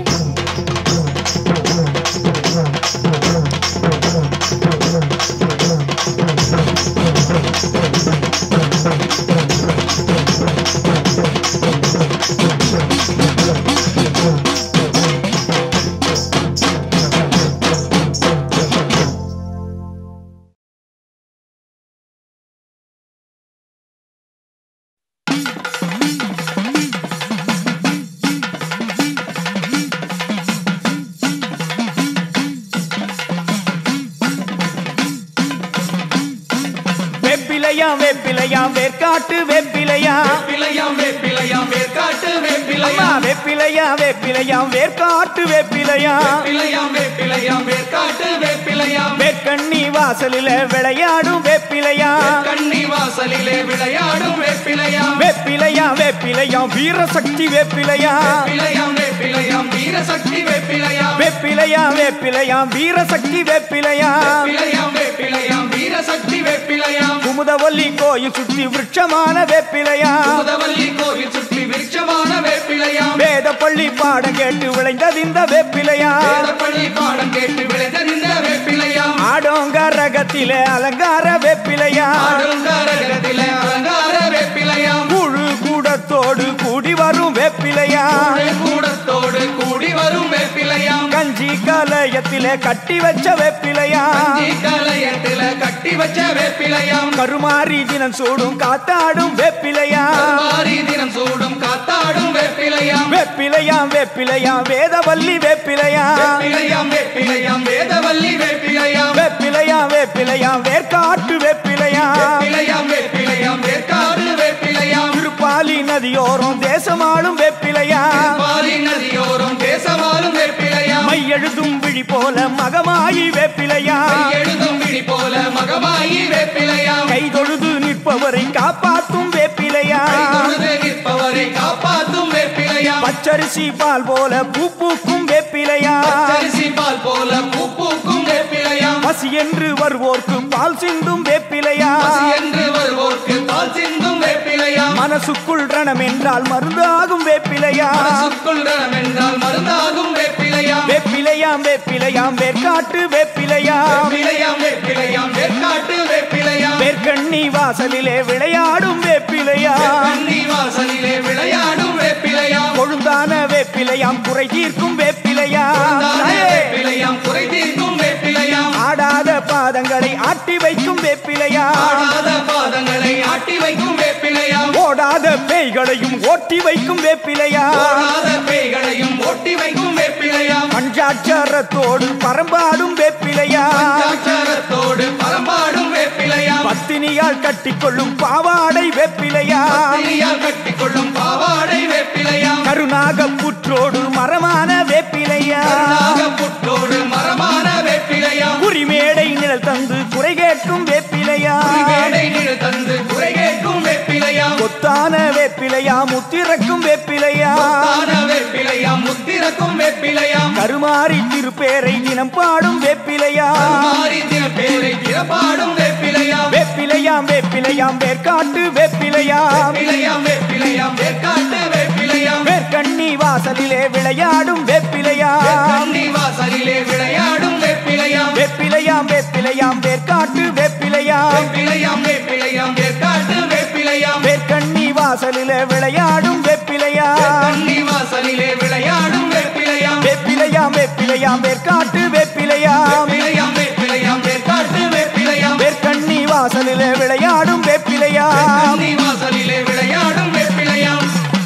S7: வேப்பிலையா வேப்பிலையா வேர்க்காட்டு வேப்பிலையா
S9: வேப்பிலையாம் வேப்பிலையாம் வேர்க்காட்டு வேப்பிலையாம்
S7: அம்மா வேப்பிலையா வேப்பிலையா வேர்க்காட்டு வேப்பிலையா
S9: வேப்பிலையாம் வேப்பிலையாம் வேர்க்காட்டு வேப்பிலையாம்
S7: வேர்க்கண்ணி வாசலில விளையாடும் வேப்பிலையா
S9: கண்ணி வாசலிலே விளையாடும் வேப்பிலையாம்
S7: வேப்பிலையா வேப்பிலையா வீரசக்தி வேப்பிலையா
S9: வேப்பிலையாம் வேப்பிலையாம் வீரசக்தி வேப்பிலையாம்
S7: வேப்பிலையா வேப்பிலையா வீரசக்தி வேப்பிலையா
S9: வேப்பிலையாம் வேப்பிலையாம் வீரசக்தி வேப்பிலையாம்
S7: குமுதவல்லி கோயில் சுத்தி விருட்சமான வேப்பிலையா
S9: முதவல்லி கோவில் சுற்றி விருட்சமான வேப்பிலையாம்
S7: வேத பள்ளி பாடம் கேட்டு விளைந்தது இந்த வேப்பிலையா
S9: வேதப்பள்ளி பாடம் கேட்டு விளைந்த வேப்பிலையாம்
S7: ஆடோங்கரகத்திலே அலங்கார வேப்பிலையா
S9: ஆடுங்காரகத்திலே அலங்கார வேப்பிலையாம்
S7: குழு கூடத்தோடு கூடி வரும் வேப்பிலையா
S9: கூடத்தோடு கூடி வரும் வேப்பிலையாம்
S7: கஞ்சி கலயத்திலே கட்டி வச்ச வேப்பிலையா
S9: கஞ்சி கலயத்தில கட்டி வச்ச வேப்பிலையாம்
S7: கருமாரி தினம் சூடும் காத்தாடும் வேப்பிலையா
S9: மாறி தினம் சூடும் காத்தாடும் வேப்பிலையாம்
S7: வேப்பிலையாம் வேப்பிலையாம் வேதவல்லி வேப்பிலையா
S9: வேப்பிலையாம் வேப்பிலையாம் வேதவல்லி வேப்பிலையாம்
S7: வேப்பிலையாம் வேப்பிலையாம் வேர்க்காட்டு வேப்பிலையா
S9: வேப்பிலையாம் வேப்பிலையாம் வேற்காடு வேப்பிலையாம்
S7: திருப்பாலி நதியோரம் தேசமாளும் வேப்பிலையா
S9: பாலி நதியோரம் தேசமாலும் வேப்பிலையாம்
S7: மை எழுதும் விழி போல மகமாயி வேப்பிலையா
S9: எழுதும் விழி போல மகமாயி வேப்பிலையாம்
S7: கை தொழுது நிற்பவரை காப்பாத்தும் வேப்பிலையா
S9: தொழுது நிற்பவரை காப்பாத்தும் வேப்பிலையாம்
S7: பச்சரிசி பால் போல பூ பூக்கும் வேப்பிலையா
S9: அரிசி பால் போல பூ பூக்கும் வேப்பிலையாம்
S7: பசி என்று வருவோர்க்கு பால் சிந்தும் வேப்பிலையா
S9: பசி என்று வருவோர்க்கு பால் சிந்தும் வேப்பிலையாம்
S7: மனசுக்குள் ரணம் என்றால் மருந்தாகும் வேப்பிலையா
S9: மனசுக்குள் ரணம் என்றால் மருந்தாகும் வேப்பிலையாம்
S7: வேப்பிலையாம் வேப்பிலையாம் வேர்க்காட்டு வேப்பிலையா
S9: வேப்பிலையாம் வேப்பிலையாம் வேற்காட்டு வேப்பிலையாம்
S7: வேர்க்கண்ணி வாசலிலே விளையாடும் வேப்பிலையா
S9: கண்ணி வாசலிலே விளையாடும் வேப்பிலையாம்
S7: கொழுந்தான வேப்பிலையாம் குறை தீர்க்கும் வேப்பிலையா
S9: தானே வேப்பிலையாம் குறை தீர்க்கும் வேப்பிலையாம்
S7: ஆடாத பாதங்களை ஆட்டி வைக்கும் வேப்பிலையா
S9: ஆடாத பாதங்களை ஆட்டி வைக்கும் வேப்பிலையாம்
S7: ஓடாத பேய்களையும் ஓட்டி வைக்கும் வேப்பிலையா
S9: ஓடாத பேய்களையும் ஓட்டி வைக்கும் வேப்பிலையாம்
S7: பஞ்சாட்சி பஞ்சாட்சரத்தோடு பரம்பாடும் வேப்பிலையா
S9: பஞ்சாட்சரத்தோடு பரம்பாடும் வேப்பிலையா
S7: பத்தினியால் கட்டிக்கொள்ளும் பாவாடை வேப்பிலையா
S9: பத்தினியால் கட்டிக்கொள்ளும் பாவாடை வேப்பிலையா
S7: கருணாக புற்றோடு மரமான வேப்பிலையா
S9: புற்றோடு மரமான வேப்பிலையா
S7: குறிமேடை நிழல் தந்து குறை கேட்கும் வேப்பிலையா
S9: வேடை நிழல் தந்து குறை கேட்கும் வேப்பிலையா
S7: கொத்தான வேப்பிலையா முத்திறக்கும் வேப்பிலையா
S9: தான வேப்பிலையா முத்திரக்கும் வேப்பிலையா
S7: கருமாறி திருப்பேரை தினம் பாடும் வேப்பிலையா
S9: மாறி தின பேரை திறப்பாடும் வேப்பிலையா
S7: வேப்பிலையாம் வேப்பிலையாம் வேர்க்காட்டு வேப்பிலையாம்
S9: வேப்பிலையாம் வேப்பிலையாம் வேற்காட்டு வேப்பிலையாம்
S7: வேர்க்கண்ணி வாசலிலே விளையாடும் வேப்பிலையாம்
S9: கண்ணி வாசலிலே விளையாடும் வேப்பிலையாம்
S7: வேப்பிலையாம் வேப்பிலையாம் வேர்க்காட்டு வேப்பிலையாம்
S9: வேப்பிலையாம் வேப்பிலையாம் வேற்காட்டு வேப்பிலையாம்
S7: வேர்க்கண்ணி வாசலிலே விளையாடும் வேப்பிலையாம்
S9: கண்ணி வாசலிலே விளையாடும் வேப்பிலையாம்
S7: வேப்பிலையாம் வேப்பிலையாம் வேர்க்காட்டு வேப்பிலையாம்
S9: வேப்பிலையாம் வேப்பிலையாம் வேற்காட்டு வேப்பிலையாம்
S7: வேர்க்கண்ணி வாசலிலே விளையாடும் வேப்பிலையாம்
S9: கண்ணி வாசலிலே விளையாடும் வேப்பிலையாம்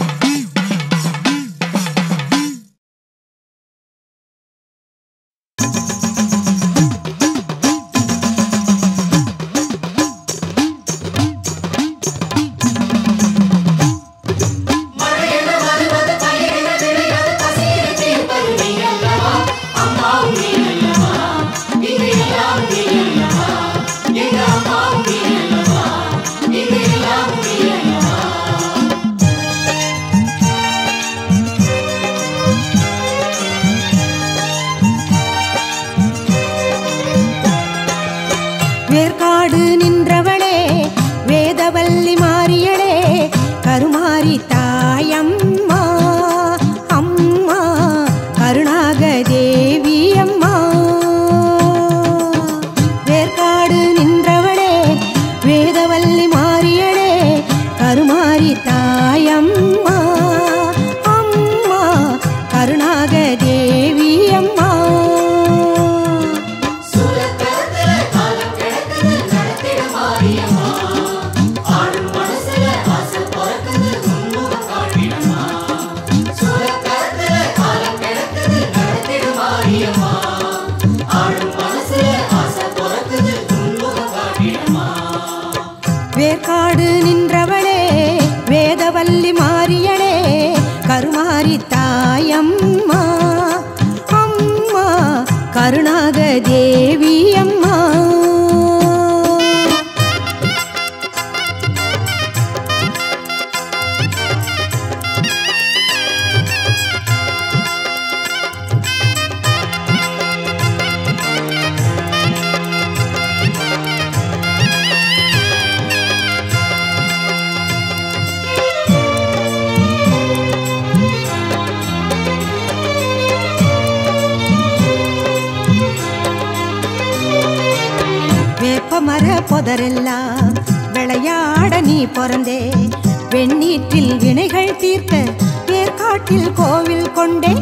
S6: வேர்காடு நின்றவளே வேதவல்லி மாறியளே கருமாரி தாயம்மா அம்மா கருணாக தேவி அம்மா வேர்காடு நின்றவளே வேதவல்லி மாறியளே கருமாரி தாயம்மா அம்மா கருணாக தேவி அம்மா வேர்காடு நின்றவளே வேதவல்லி மாறியளே கருமாரி தாயம்மா அம்மா கருணாக தேவி அம்மா வேப்பமர புதரெல்லாம் விளையாட நீ பிறந்தே வெண்ணீற்றில் வினைகள் தீர்க்க வேர்க்காட்டில் கோவில் கொண்டே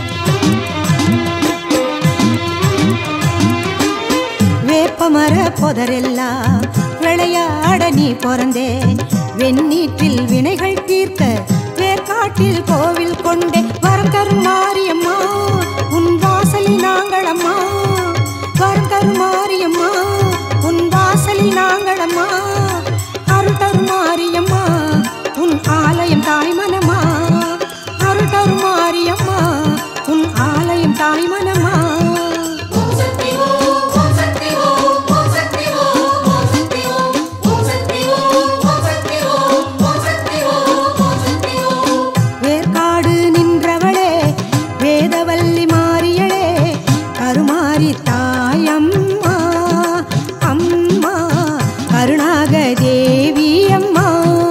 S6: வேப்பமர புதரெல்லாம் விளையாட நீ பிறந்தே வெண்ணீற்றில் வினைகள் தீர்க்க வேர்க்காட்டில் கோவில் கொண்டே வரம் தரும் மாரியம்மா உன் வாசலில் நாங்கள் அம்மா வரம் தரும் மாரியம்மா உன் வாசலில் நாங்கள் அம்மா அருள் தரும் மாரியம்மா உன் ஆலயம் தாய்மனமா அருள் தரும் மாரியம்மா உன் ஆலயம் தாய்மனமா வேர்காடு நின்றவளே வேதவல்லி மாறியளே கருமாரி தாயம்மா அம்மா கருணாக தேவி அம்மா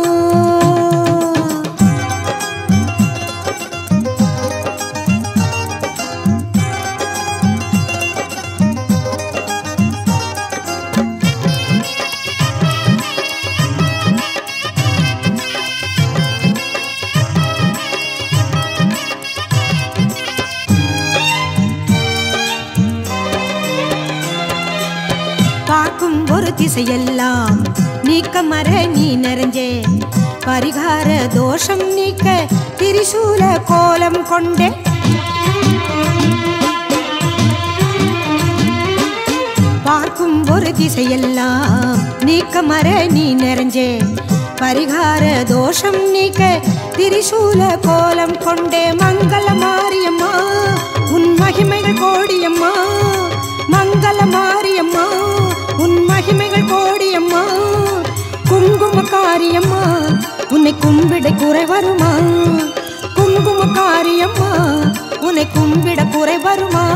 S6: பார்க்கும் ஒரு திசையெல்லாம் நீக்க மர நீ நிறைஞ்சே பரிகார தோஷம் நீக்க திரிசூல கோலம் கொண்டே ஊரு திசையெல்லாம் நீக்க மர நீ நிறைஞ்சே பரிகார தோஷம் நீக்க திரிசூல கோலம் கொண்டே மங்கள மாரியம்மா உன் மகிமைகள் கோடியம்மா மங்கள மாரியம்மா உன் மகிமைகள் கோடியம்மா குங்கும காரியம்மா உன்னை கும்பிட குறை வருமா குங்கும காரியம்மா உன்னை கும்பிட குறை வருமா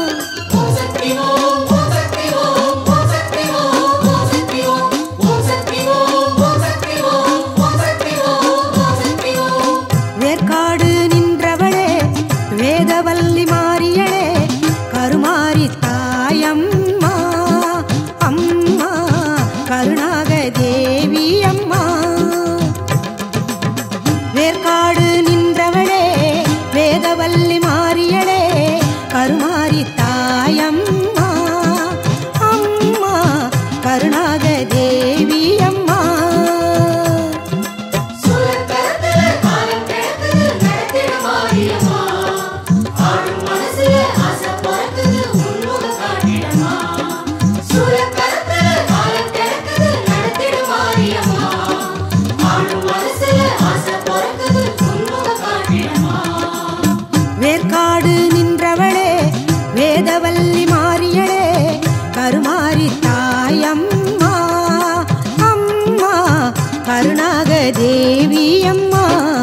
S6: வேர்க்காடு நின்றவளே வேதவல்லி மாறியளே கருமாரி தாயம்மா அம்மா கருணாக தேவி அம்மா வேர்க்காடு நின்றவளே வேதவல்லி மாறியளே கருமாரி தாயம்மா அம்மா கருணாக தேவி அம்மா வேர்க்காடு நின்றவளே வேதவல்லி மாறியளே கருமாரி தாயம்மா அம்மா கருணாக தேவி அம்மா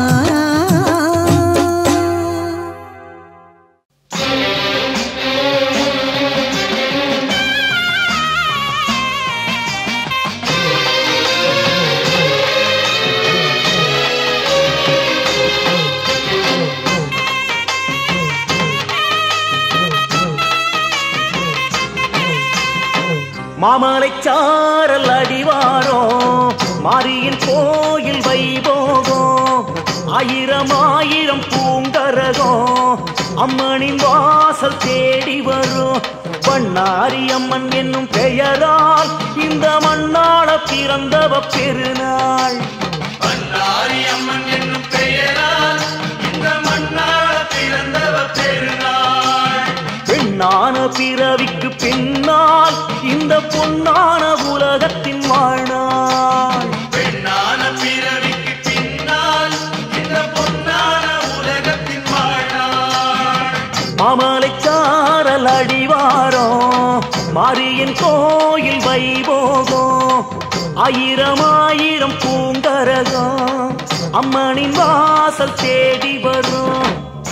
S7: மாமலை சாரல் அடிவாரோ மாரியின் கோயில் வைபோகம் ஆயிரம் ஆயிரம் பூங்கரகம் அம்மனின் வாசல் தேடி வரும் பண்ணாரி அம்மன் என்னும் பெயரால் இந்த மண்ணாள பிறந்தவ பெருநாள்
S4: பண்ணாரி அம்மன் என்னும் பெயரால் இந்த மண்ணாள பிறந்தவ பெருநாள்
S7: பெண்ணான பிறவிக்கு பின்னால் இந்த பொன்னான உலகத்தின் வாழ்நாள்
S4: பெண்ணான பிறவிக்கு பின்னால் இந்த பொன்னான உலகத்தின் வாழ்நாள்
S7: மாமலை சாரல் அடிவாரோ மாரியின் கோயில் வைபோகம் ஆயிரம் ஆயிரம் பூங்கரகம் அம்மனின் வாசல் தேடி வரும்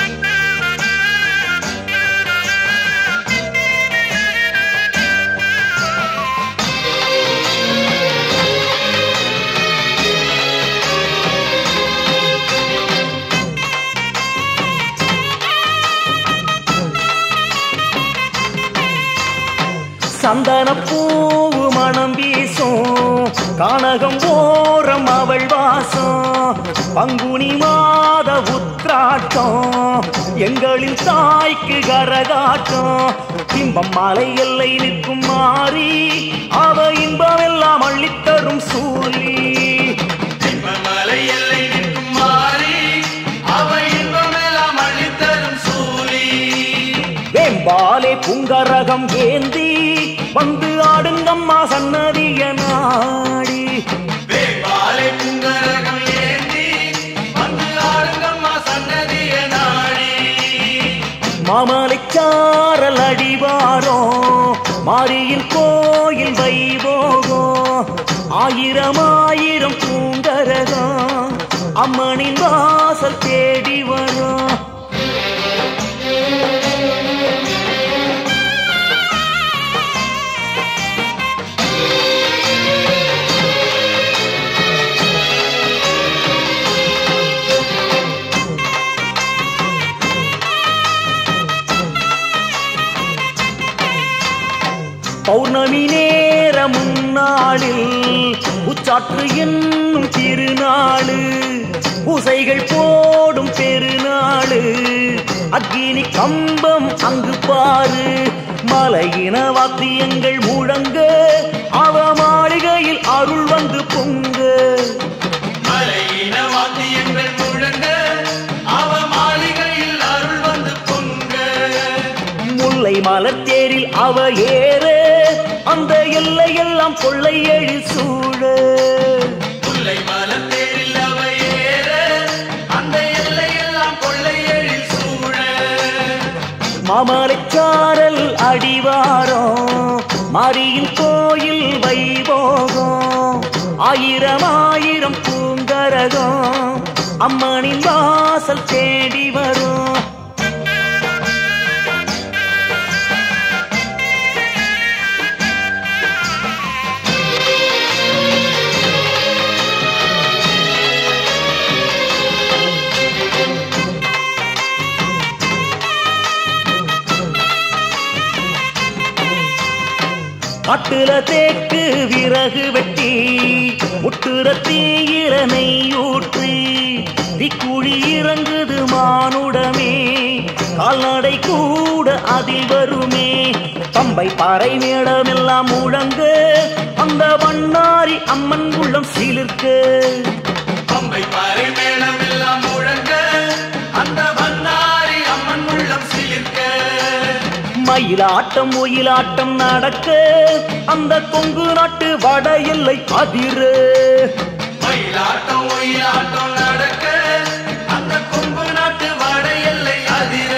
S7: சந்தன பூவு மணம் வீசும் கானகம் ஓரம் அவள் வாசம் பங்குனி மாத உத்ராட்டம் எங்களின் தாய்க்கு கரகாட்டம் இன்பம் மலை எல்லை நிற்கும் மாறி அவ இன்பம் எல்லாம் அள்ளித்தரும் சூழி
S4: மலை எல்லை நிற்கும் மாறி அவ இன்பமெல்லாம் அள்ளித்தரும் சூழி
S7: வேம்பாலே புங்கரகம் ஏந்தி வந்து ஆடுங்கம்மா சன்னதிய நாடி
S4: வேபாலை புங்கரகம் ஏந்தி வந்து ஆடுங்கம்மா சன்னதிய நாடி
S7: மாமலைச்சாரல் அடிவாரோ மாரியின் கோயில் வைபோகம் ஆயிரம் ஆயிரம் பூங்கரகம் அம்மனின் வாசல் தேடி வரும் பௌர்ணமி நேர முன்னாளில் உச்சாற்று என்னும் திருநாளு பூசைகள் போடும் பெருநாளு அக்கினி கம்பம் அங்கு பாரு மலையின வாத்தியங்கள் முழங்க அவ மாளிகையில் அருள் வந்து பொங்க
S4: மலையின வாத்தியங்கள் முழங்க அவ மாளிகையில் அருள் வந்து பொங்க
S7: முல்லை மலர் தேரில் அவ ஏற அந்த எல்லையெல்லாம் கொள்ளை எழி சூழ
S4: முல்லை மலர் தேரில் அவை ஏற அந்த எல்லையெல்லாம் கொள்ளை எழில் சூழ
S7: மாமலைச்சாரல் அடிவாரம் மாரியின் கோயில் வைபோகம் ஆயிரம் ஆயிரம் பூங்கரகம் அம்மனின் வாசல் தேடி வரும் காட்டுல தேக்கு விறகு வெட்டி முட்டுற தீயில நெய்யூற்றி தீக்குழி இறங்குது மானுடமே கால்நடை கூட அதில் வருமே பம்பை பாறை மேடமெல்லாம் முழங்க அந்த வண்ணாரி அம்மன் உள்ளம் சிலிர்க்க
S4: பம்பை பாறை மேளம் எல்லாம் முழங்க அந்த வண்ணாரி அம்மன் உள்ளம் சிலிர்க்க
S7: மயிலாட்டம் ஒயிலாட்டம் நடக்க அந்த கொங்கு நாட்டு வட எல்லை அதிர
S4: மயிலாட்டம் ஒயிலாட்டம் நடக்க அந்த கொம்பு நாட்டு வட எல்லை அதிர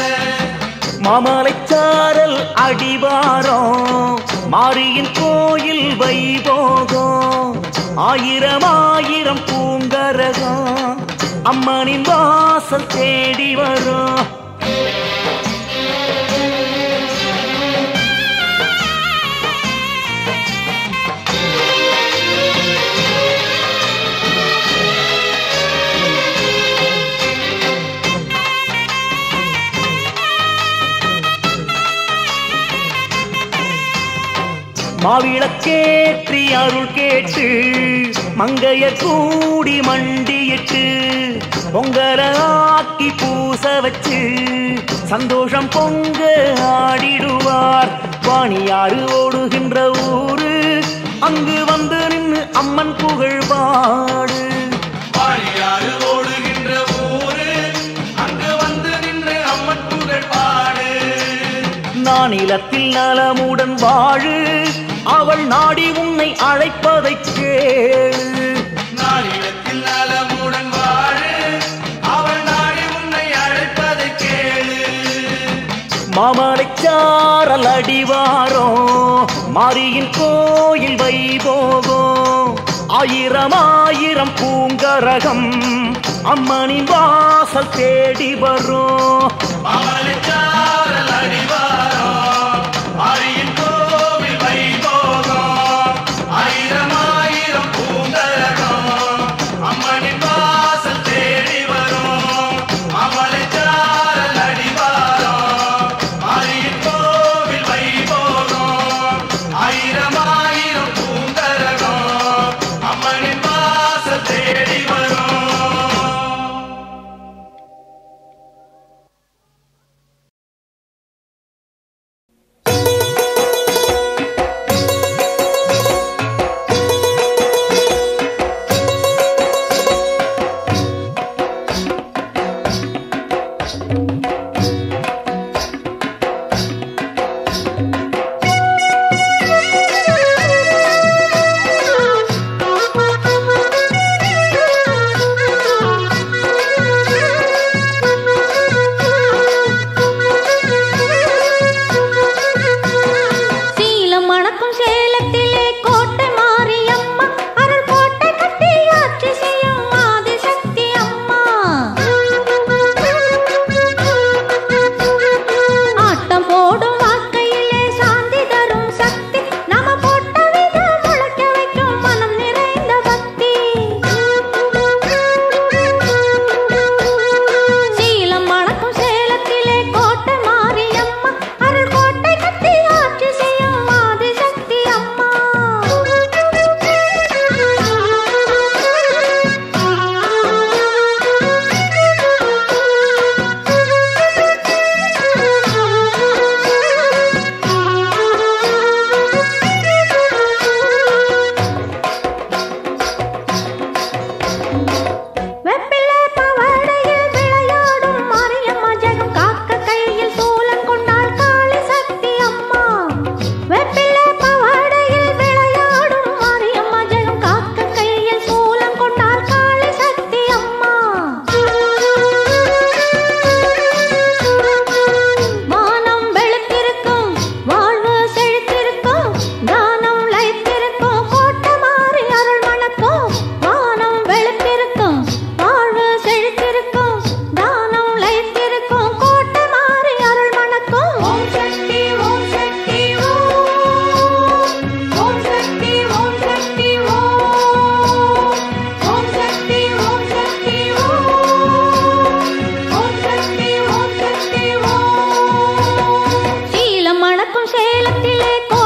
S7: மாமலைச்சாரல் அடிவாரம் மாரியின் கோயில் வைபோகம் ஆயிரம் ஆயிரம் பூங்கரகம் அம்மனின் வாசல் தேடி வரும் மாவிளக்கேற்றி அருள் கேட்டு மங்கைய கூடி மண்டியிட்டு பொங்கல ஆக்கி பூச வச்சு சந்தோஷம் பொங்க ஆடிடுவார் வாணியாறு ஓடுகின்ற ஊரு அங்கு வந்து நின்று அம்மன் புகழ் பாடு
S4: வாழியாறு ஓடுகின்ற ஊரு அங்கு வந்து நின்று அம்மன் புகழ் பாடு
S7: நானிலத்தில் நலமுடன் வாழு அவள் நாடி உன்னை அழைப்பதைக் கேளு
S4: நாளிடத்தில் நலமுடன் வாழு அவள் நாடி உன்னை அழைப்பதை கேளு
S7: மாமலைச்சாரல் அடிவாரம் மாரியின் கோயில் வைபோகம் ஆயிரம் ஆயிரம் பூங்கரகம் அம்மனின் வாசல் தேடி வரும்
S4: மாமலைச்சாரல் அடிவாரம் அரியின் கோவில் வைபோகம் ஆயிரம் ஆயிரம் பூந்தரகம் அம்மனின் வாசல் தேடி வரும் மாமலைச்சாரல் அடிவாரம் அரியின் கோவில் வைபோகம் ஆயிரம் ஆயிரம் பூந்தரகம் அம்மனின் வாசல் தேடி வரும்
S3: கோயிலே கோ